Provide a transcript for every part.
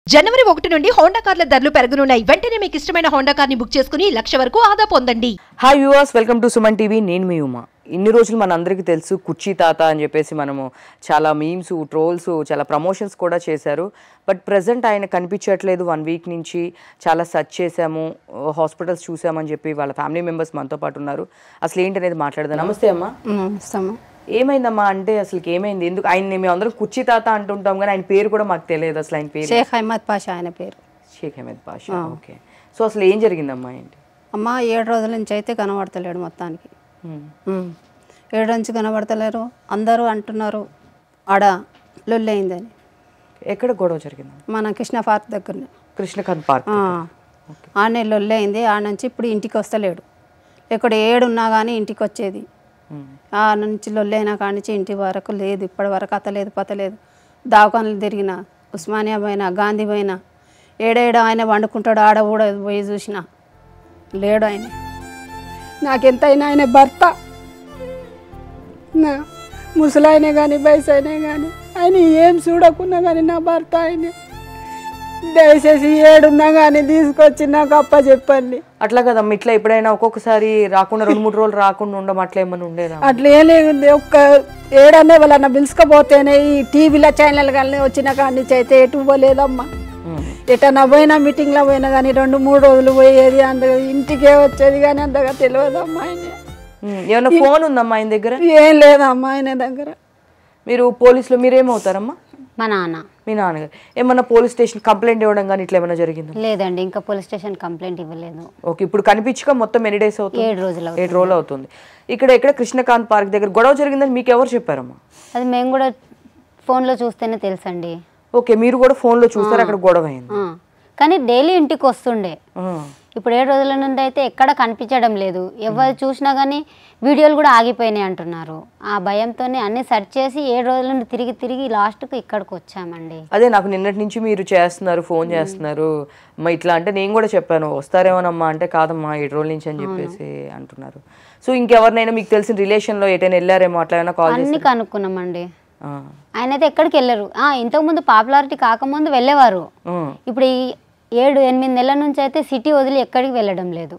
జనవరి ఒకటి నుండి హోండా కార్ల ధరలు పెరగనున్నాయి వెంటనే మీకు ఇష్టమైన హోండా కార్ని బుక్ చేసుకుని లక్ష వరకు ఆదా పొందండి hi viewers welcome to Suman TV నేను మీ ఉమా ఇన్ని రోజులు మనందరికీ తెలుసు కుర్చీ తాత అని చెప్పేసి మనము చాలా మీమ్స్ ట్రోల్స్ చాలా ప్రమోషన్స్ కూడా చేశారు బట్ ప్రజెంట్ ఆయన కనిపించట్లేదు వన్ వీక్ నుంచి చాలా సర్చ్ చేశాము హాస్పిటల్స్ చూసామని చెప్పి వాళ్ళ ఫ్యామిలీ మెంబర్స్ మనతో పాటు ఉన్నారు అసలు ఏంటనేది మాట్లాడదాం నమస్తే అమ్మా నమస్తమ్మా ఏమైందమ్మా అంటే అసలు ఏమైంది ఎందుకు ఆయన మేము అందరం కుర్చీ తాత అంటుంటాం కానీ ఆయన పేరు కూడా మాకు తెలియదు అసలు ఆయన పేరు షేక్ అహ్మద్ పాషా ఆయన పేరు షేక్ అహ్మద్ పాషా ఓకే సో అసలు ఏం జరిగిందమ్మా ఏంటి అమ్మ ఏడు రోజుల నుంచి అయితే కనబడతలేడు మొత్తానికి Hmm. ఉమ్. ఏడు నుంచి కనబడతలేరు అందరూ అంటున్నారు ఆడ లొల్లయిందని ఎక్కడ గొడవ జరిగింది మన కృష్ణ పార్క్ దగ్గరనే కృష్ణకాంత్ పార్క్ ఆ. ఆడనే లొల్లయింది ఆడ నుంచి ఇప్పుడు ఇంటికి వస్తలేడు ఇక్కడ ఏడున్నా కానీ ఇంటికి వచ్చేది ఆ నుంచి లొల్లైనా కాడి నుంచి ఇంటి వరకు లేదు ఇప్పటి వరకు అతలేదు పతలేదు దవాఖానలు తిరిగిన ఉస్మానియా పోయినా గాంధీ పోయినా ఏడేడ ఆయన వండుకుంటాడు ఆడ కూడా పోయి చూసిన లేడు ఆయన నాకెంతైనా ఆయన భర్త నా ముసలాయనే కానీ వయసైనా కానీ ఆయన ఏం చూడకున్నా కానీ నా భర్త ఆయనే దయచేసి ఏడున్నా కానీ తీసుకొచ్చి నాకు అప్ప చెప్పండి అట్లా కదమ్మా ఇట్లా ఎప్పుడైనా ఒక్కొక్కసారి రాకుండా రెండు మూడు రోజులు రాకుండా ఉండడం అట్లా ఏమన్నా ఉండేదా అట్లా ఏం లేదు ఒక్క ఏడనే వాళ్ళన్న పిలుచుకపోతేనే ఈ టీవీలో ఛానల్ కానీ వచ్చిన కాడి నుంచి అయితే ఎటు పోలేదమ్మా ఉమ్. ఎటన్నా పోయినా మీటింగ్లో పోయినా కానీ రెండు మూడు రోజులు పోయేది అంత ఇంటికే వచ్చేది కానీ అంతగా తెలియదమ్మా ఆయన ఉమ్. ఏమన్నా ఫోన్ ఉందమ్మా ఆయన దగ్గర ఏం లేదమ్మా ఆయన దగ్గర మీరు పోలీసులు మీరేమవుతారమ్మా మా నాన్న మీ నాన్నగారు ఏమన్నా పోలీస్ స్టేషన్ కంప్లైంట్ ఇవ్వడం కానీ ఇట్లా ఏమైనా జరిగిందా లేదండి ఇంకా పోలీస్ స్టేషన్ కంప్లైంట్ ఇవ్వలేదు ఓకే ఇప్పుడు కనిపించక మొత్తం ఎన్ని డేస్ అవుతుంది ఏడు రోజులు అవుతుంది. ఏడు రోజులు అవుతుంది ఇక్కడ ఇక్కడ కృష్ణకాంత్ పార్క్ దగ్గర గొడవ జరిగిందని మీకు ఎవరు చెప్పారమ్మా అది మేము కూడా ఫోన్లో చూస్తేనే తెలుసండి ఓకే మీరు కూడా ఫోన్లో చూస్తారు అక్కడ గొడవ అయింది ఆ. కానీ డైలీ ఇంటికి వస్తుండే ఆ. ఇప్పుడు ఏడు రోజుల నుండి అయితే ఎక్కడ కనిపించడం లేదు ఎవరు చూసినా కానీ వీడియోలు కూడా ఆగిపోయినాయి అంటున్నారు ఆ భయంతోనే అన్ని సెర్చ్ చేసి ఏడు రోజుల నుండి తిరిగి తిరిగి లాస్ట్కు ఇక్కడికి వచ్చామండి అదే నాకు నిన్నటి నుంచి మీరు చేస్తున్నారు ఫోన్ చేస్తున్నారు అమ్మా ఇట్లా అంటే నేను కూడా చెప్పాను వస్తారేమోనమ్మా అంటే కాదమ్మా ఏడు రోజుల నుంచి అని చెప్పేసి అంటున్నారు సో ఇంకెవరినైనా మీకు తెలిసిన రిలేషన్లో ఎటైనా వెళ్ళారేమో అట్లా ఏమైనా కాల్ అన్ని చేసి కనుక్కున్నామండి ఆయన అయితే ఎక్కడికి వెళ్ళరు ఆ, ఇంతకుముందు పాపులారిటీ కాకముందు వెళ్ళేవారు ఇప్పుడు ఈ ఏడు ఎనిమిది నెలల నుంచి అయితే సిటీ వదిలి ఎక్కడికి వెళ్ళడం లేదు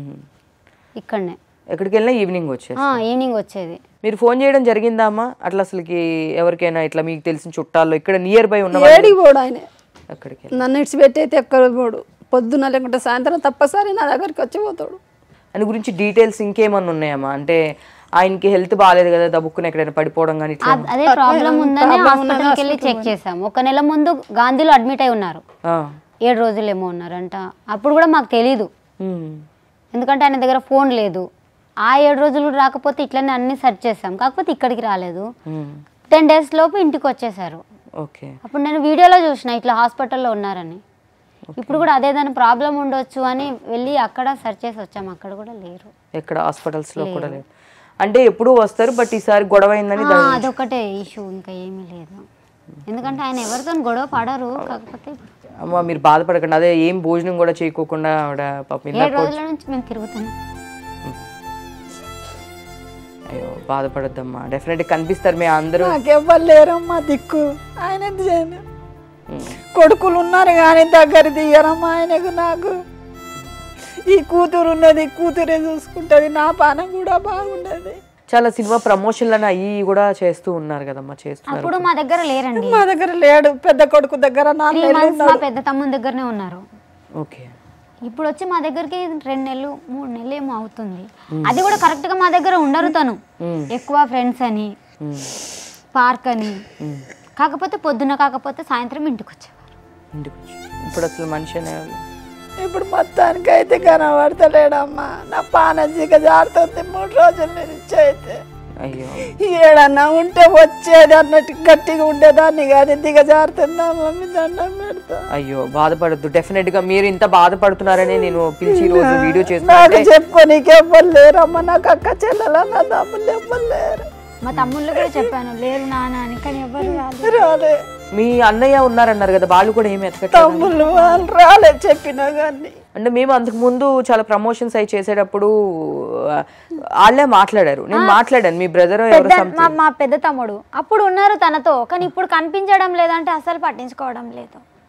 ఇక్కడనే ఎక్కడికి వెళ్ళినా ఈవినింగ్ వచ్చేసి ఆ, ఈవినింగ్ వచ్చేది మీరు ఫోన్ చేయడం జరిగిందా అమ్మా అట్లా అసలుకి ఎవరికైనా ఇట్లా మీకు తెలిసిన చుట్టాల్లో ఇక్కడ నియర్ బై ఉన్న వాళ్ళు- ఏడికి పోడు ఆయన అక్కడికి నన్ను ఇడిచిపెట్టి అయితే ఎక్కడ పోడు పొద్దున లేకుంటే సాయంత్రం తప్పసారి నా దగ్గరికి వచ్చి పోతాడు దాని గురించి డీటెయిల్స్ ఇంకేమన్నా ఉన్నాయమ్మా అంటే ఆయనకి హెల్త్ బాగాలేదు కదా దబుక్కుని ఎక్కడైనా పడిపోవడం కానీ ఇట్లా అద్- అదే ప్రాబ్లం ఉందని హాస్పిటల్కి వెళ్ళి చెక్ చేసాం ఒక నెల ముందు గాంధీలో అడ్మిట్ అయి ఉన్నారు ఆ. ఏడు రోజులు ఏమో ఉన్నారంట అప్పుడు కూడా మాకు తెలీదు ఉమ్. ఎందుకంటే ఆయన దగ్గర ఫోన్ లేదు ఆ ఏడు రోజులు కూడా రాకపోతే ఇట్లనే అన్ని సెర్చ్ చేసాం కాకపోతే ఇక్కడికి రాలేదు ఉమ్. టెన్ డేస్ లోపు ఇంటికి వచ్చేసారు ఓకే అప్పుడు నేను వీడియోలో చూసిన ఇట్లా హాస్పిటల్లో ఉన్నారని ఇప్పుడు కూడా అదేదైనా ప్రాబ్లం ఉండొచ్చు అని వెళ్ళి అక్కడ సెర్చ్ చేసి వచ్చాము అక్కడ కూడా లేరు ఎక్కడ హాస్పిటల్స్ లో కూడా లేదు అంటే ఎప్పుడూ వస్తారు బట్ ఈసారి గొడవ అయిందని ఆ, అదొకటే ఇష్యూ ఇంకా ఏమీ లేదు ఎందుకంటే ఆయన ఎవరితో గొడవ పడరు కాకపోతే అమ్మ మీరు బాధపడకండి అదే ఏం భోజనం కూడా చేయకోకుండా ఆవిడ పాపం ఇందాక ఏడు రోజుల నుంచి మేము తిరుగుతున్నాం అయ్యో బాధపడద్దమ్మా డెఫినెట్ కనిపిస్తారు మీ అందరూ నాకెవ్వరు లేరమ్మా దిక్కు ఆయన ఎంత చేయను కొడుకులు ఉన్నారు కానీ దగ్గర తీయరమ్మా ఆయనకు నాకు ఈ కూతురు ఉన్నది కూతురే చూసుకుంటుంది నా పానం కూడా బాగుండదు చాలా సినిమా ప్రమోషన్లను అయ్యి కూడా చేస్తూ ఉన్నారు కదమ్మా చేస్తున్నారు అప్పుడు మా దగ్గర లేరండి మా దగ్గర లేడు పెద్ద కొడుకు దగ్గర త్రీ నాలుగు మంత్స్ మా పెద్ద తమ్ముని దగ్గరనే ఉన్నారు ఓకే ఇప్పుడు వచ్చి మా దగ్గరికి రెండు నెలలు మూడు నెలలు ఏమో అవుతుంది అది కూడా కరెక్ట్ గా మా దగ్గర ఉండరు తను ఎక్కువ ఫ్రెండ్స్ అని పార్క్ అని కాకపోతే పొద్దున కాకపోతే సాయంత్రం ఇంటికి వచ్చేవారు ఇంటికి వచ్చి. ఇప్పుడు అసలు మనిషి అనేవాళ్ళు ఇప్పుడు మొత్తానికి అయితే కనబడతలేడమ్మా నా పానం జిగ జారుతుంది మూడు రోజుల నుంచి అయితే అయ్యో ఏడన్నా ఉంటే వచ్చేది అన్నట్టు గట్టిగా ఉండేదాన్ని కానీ దిగజారుతుందా మమ్మీ దండం పెడతా అయ్యో బాధపడద్దు డెఫినెట్ గా మీరు ఇంత బాధపడుతున్నారని నేను పిలిచి ఈ రోజు వీడియో నాకు చేస్తున్నా చెప్పుకోనీకి ఎవ్వరు లేరమ్మా నాకు అక్క చెల్లెల నా తమ్ముళ్ళు ఎవ్వరు లేరు మా తమ్ముళ్ళు కూడా చెప్పాను లేరు నాన్న అని కానీ ఎవరు రాలేదు రాలే మీ అన్నయ్య ఉన్నారన్నారు కదా వాళ్ళు కూడా ఏమి ఎత్తకట్లేదు తమ్ముళ్ళు వాళ్ళు రాలే చెప్పినా కానీ అంటే మేము అంతకు ముందు చాలా ప్రమోషన్స్ అయి చేసేటప్పుడు ఆ, వాళ్ళే మాట్లాడారు నేను మాట్లాడాను మీ బ్రదర్ ఎవరు పెద్ద మా మా పెద్ద తమ్ముడు అప్పుడు ఉన్నారు తనతో కానీ ఇప్పుడు కనిపించడం లేదంటే అసలు పట్టించుకోవడం లేదు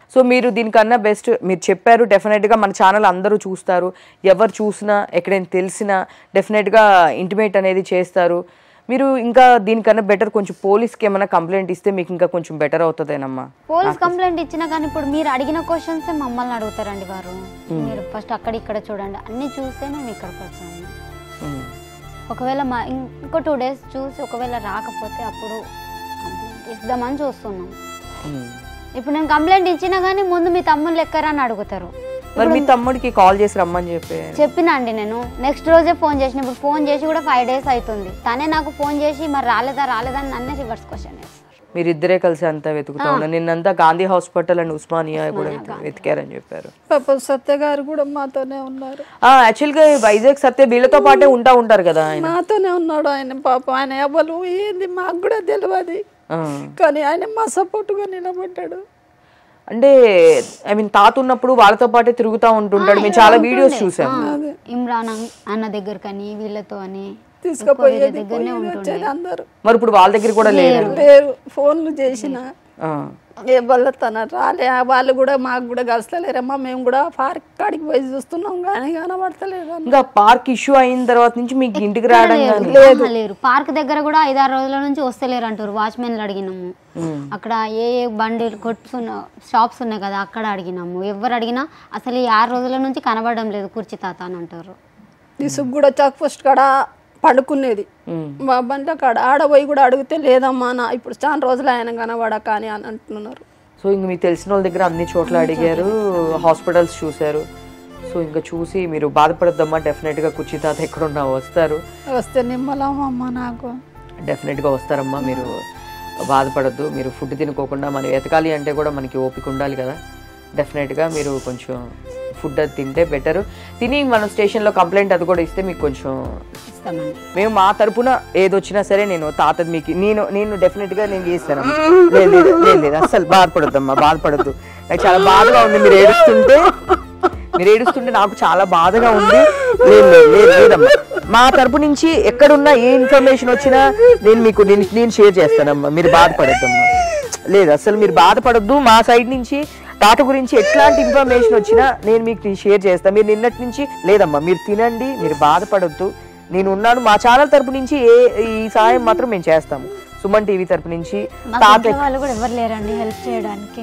సో మీరు దీనికన్నా బెస్ట్ మీరు చెప్పారు డెఫినెట్గా మన ఛానల్ అందరూ చూస్తారు ఎవరు చూసినా ఎక్కడైనా తెలిసినా డెఫినెట్గా ఇంటిమేట్ అనేది చేస్తారు మీరు ఇంకా దీనికన్నా బెటర్ కొంచెం పోలీస్కి ఏమైనా కంప్లైంట్ ఇస్తే మీకు ఇంకా కొంచెం బెటర్ అవుతుందేనమ్మా పోలీస్ కంప్లైంట్ ఇచ్చినా కానీ ఇప్పుడు మీరు అడిగిన క్వశ్చన్స్ మమ్మల్ని అడుగుతారండి వారు మీరు ఫస్ట్ అక్కడ ఇక్కడ చూడండి అన్ని చూసే మేము ఇక్కడికి వచ్చాము ఉమ్. ఒకవేళ మా ఇం- ఇంకో టూ డేస్ చూసి ఒకవేళ రాకపోతే అప్పుడు కంప్లైంట్ ఇద్దామని చూస్తున్నాం ఉమ్. ఇప్పుడు నేను కంప్లైంట్ ఇచ్చినా కానీ ముందు మీ తమ్ముళ్ళు ఎక్కరా అని అడుగుతారు మరి మీ తమ్ముడికి కాల్ చేసి రమ్మని చెప్పి చెప్పినా అండి నేను నెక్స్ట్ రోజే ఫోన్ చేసిన ఇప్పుడు ఫోన్ చేసి కూడా ఫైవ్ డేస్ అవుతుంది తనే నాకు ఫోన్ చేసి మరి రాలేదా రాలేదా అని నన్నే రివర్స్ క్వశ్చన్ వేస్తారు మీరు ఇద్దరే కలిసి అంతా వెతుకుతా ఉన్నారు నిన్నంతా గాంధీ హాస్పిటల్ అండ్ ఉస్మానియా కూడా వెతికారని చెప్పారు పాప సత్య గారు కూడా మాతోనే ఉన్నారు ఆ యాక్చువల్గా వైజాగ్ సత్య వీళ్ళతో పాటే ఉంటా ఉంటారు కదా ఆయన మాతోనే ఉన్నాడు ఆయన పాప ఆయన ఎవరు ఏంది మాకు కూడా తెలియదు ఆ. కానీ ఆయన మా సపోర్ట్గా నిలబడ్డాడు అంటే ఐ మీన్ తాత ఉన్నప్పుడు వాళ్ళతో పాటే తిరుగుతూ ఉంటుంటాడు మేము చాలా వీడియోస్ చూసాం ఇమ్రాన్ అన్- అన్న దగ్గర కానీ వీళ్ళతో అని తీసుకుపోయేది ఎక్కువ వీళ్ళ దగ్గరనే పోయేది, ఉంటుండే వచ్చేది అందరు మరి ఇప్పుడు వాళ్ళ దగ్గర కూడా లేరు లేరు ఫోన్లు చేసిన ఆ. ఏ వల్ల తన రాలే వాళ్ళు కూడా మాకు కూడా కలుస్తలేరమ్మా మేము కూడా పార్క్ కాడికి పోయి చూస్తున్నాం కానీ కనబడతలేదు అన్న. ఇంకా పార్క్ ఇష్యూ అయిన తర్వాత నుంచి మీకు ఇంటికి రావడం కానీ ఆహా, లేరు పార్క్ దగ్గర కూడా ఐదారు రోజుల నుంచి వస్తలేరు అంటారు వాచ్మెన్లు అడిగినాము అక్కడ ఏ ఏ బండి కొట్స్ ఉన్న షాప్స్ ఉన్నాయి కదా అక్కడ అడిగినాము ఎవరు అడిగినా అసలు ఈ ఆరు రోజుల నుంచి కనబడడం లేదు కుర్చీ తాత అని అంటారు ఇసుకు కూడా చెక్ పోస్ట్ కాడ పండుకునేది మా బండ్ల కాడ ఆడ పోయి కూడా అడిగితే లేదమ్మా నా ఇప్పుడు చాలా రోజులు ఆయన కనబడక అని అని అంటున్నారు సో ఇంక మీకు తెలిసిన వాళ్ళ దగ్గర అన్ని చోట్ల అడిగారు హాస్పిటల్స్ చూశారు సో ఇంకా చూసి మీరు బాధపడద్దమ్మా డెఫినెట్గా కుర్చీ తాత ఎక్కడున్నా వస్తారు వస్తే నిమ్మలమ్మా నాకు డెఫినెట్గా వస్తారమ్మా మీరు బాధపడద్దు మీరు ఫుడ్ తినుకోకుండా మనం ఎతకాలి అంటే కూడా మనకి ఓపిక ఉండాలి కదా డెఫినెట్గా మీరు కొంచెం ఫుడ్ అది తింటే బెటర్ తిని మనం స్టేషన్లో కంప్లైంట్ అది కూడా ఇస్తే మీకు కొంచెం ఇస్తామండి మేము మా తరపున ఏదొచ్చినా సరే నేను తాత మీకు నేను నేను డెఫినెట్గా నేను చేస్తాను లేదు లేదు లేదు లేదు అస్సలు బాధపడొద్దమ్మా బాధపడొద్దు నాకు చాలా బాధగా ఉంది మీరు ఏడుస్తుంటే మీరు ఏడుస్తుంటే నాకు చాలా బాధగా ఉంది లేదు లేదు లేదు లేదమ్మా మా తరపు నుంచి ఎక్కడున్నా ఏ ఇన్ఫర్మేషన్ వచ్చినా నేను మీకు నేను నేను షేర్ చేస్తానమ్మా మీరు బాధపడొద్దమ్మా లేదు అసలు మీరు బాధపడొద్దు మా సైడ్ నుంచి తాత గురించి ఎట్లాంటి ఇన్ఫర్మేషన్ వచ్చినా నేను మీకు షేర్ చేస్తాను మీరు నిన్నటి నుంచి లేదమ్మా మీరు తినండి మీరు బాధపడొద్దు నేను ఉన్నాను మా ఛానల్ తరపు నుంచి ఏ ఈ సాయం మాత్రం మేము చేస్తాము సుమన్ టీవీ తరపు నుంచి తాత వాళ్ళు కూడా ఎవరు లేరండి హెల్ప్ చేయడానికి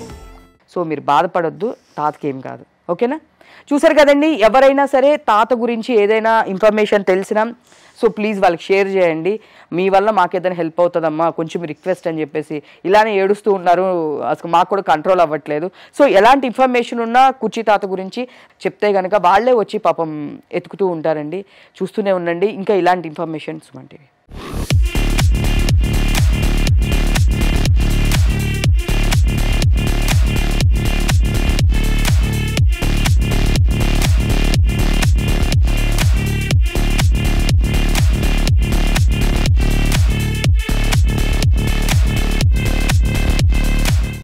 సో మీరు బాధపడొద్దు తాతకి ఏం కాదు ఓకేనా చూసారు కదండి ఎవరైనా సరే తాత గురించి ఏదైనా ఇన్ఫర్మేషన్ తెలిసినా సో ప్లీజ్ వాళ్ళకి షేర్ చేయండి మీ వల్ల మాకు ఏదైనా హెల్ప్ అవుతుందమ్మా కొంచెం రిక్వెస్ట్ అని చెప్పేసి ఇలానే ఏడుస్తూ ఉన్నారు అసలు మాకు కూడా కంట్రోల్ అవ్వట్లేదు సో ఎలాంటి ఇన్ఫర్మేషన్ ఉన్నా కుర్చీ తాత గురించి చెప్తే కనుక వాళ్ళే వచ్చి పాపం ఎతుకుతూ ఉంటారండి చూస్తూనే ఉండండి ఇంకా ఇలాంటి ఇన్ఫర్మేషన్స్ వంటివి